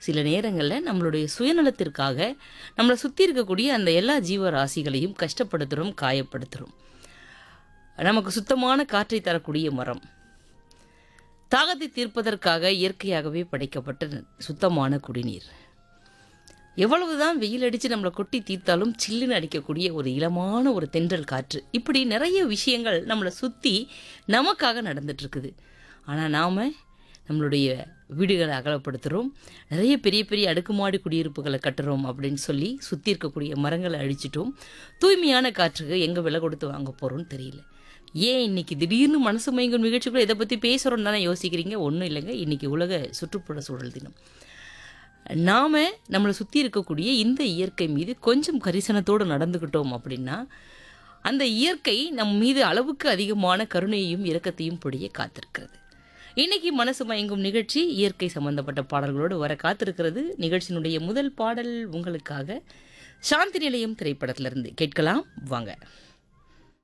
சில நேரங்களில் நம்மளுடைய சுயநலத்திற்காக நம்மளை சுற்றி இருக்கக்கூடிய அந்த எல்லா ஜீவராசிகளையும் கஷ்டப்படுத்துகிறோம் காயப்படுத்துகிறோம் நமக்கு சுத்தமான காற்றை தரக்கூடிய மரம் தாகத்தை தீர்ப்பதற்காக இயற்கையாகவே படைக்கப்பட்ட சுத்தமான குடிநீர் எவ்வளவுதான் வெயில் அடித்து நம்மளை கொட்டி தீர்த்தாலும் சில்லுன்னு அடிக்கக்கூடிய ஒரு இளமான ஒரு தென்றல் காற்று இப்படி நிறைய விஷயங்கள் நம்மளை சுற்றி நமக்காக நடந்துட்டு இருக்குது ஆனால் நாம் நம்மளுடைய வீடுகளை அகலப்படுத்துகிறோம் நிறைய பெரிய பெரிய அடுக்குமாடி குடியிருப்புகளை கட்டுறோம் அப்படின்னு சொல்லி சுற்றி இருக்கக்கூடிய மரங்களை அழிச்சிட்டோம் தூய்மையான காற்றுக்கு எங்கே விலை கொடுத்து வாங்க போகிறோம்னு தெரியல ஏன் இன்னைக்கு திடீர்னு மனசு மயங்கும் நிகழ்ச்சிக்குள்ள இதை பற்றி பேசுகிறோன்னு தானே யோசிக்கிறீங்க ஒன்றும் இல்லைங்க இன்னைக்கு உலக சுற்றுப்புற சூழல் தினம் நாம் நம்மளை சுற்றி இருக்கக்கூடிய இந்த இயற்கை மீது கொஞ்சம் கரிசனத்தோடு நடந்துக்கிட்டோம் அப்படின்னா அந்த இயற்கை நம் மீது அளவுக்கு அதிகமான கருணையையும் இரக்கத்தையும் பொழிய காத்திருக்கிறது இன்னைக்கு மனசு மயங்கும் நிகழ்ச்சி இயற்கை சம்பந்தப்பட்ட பாடல்களோடு வர காத்திருக்கிறது நிகழ்ச்சியினுடைய முதல் பாடல் உங்களுக்காக சாந்தி நிலையம் திரைப்படத்திலிருந்து கேட்கலாம் வாங்க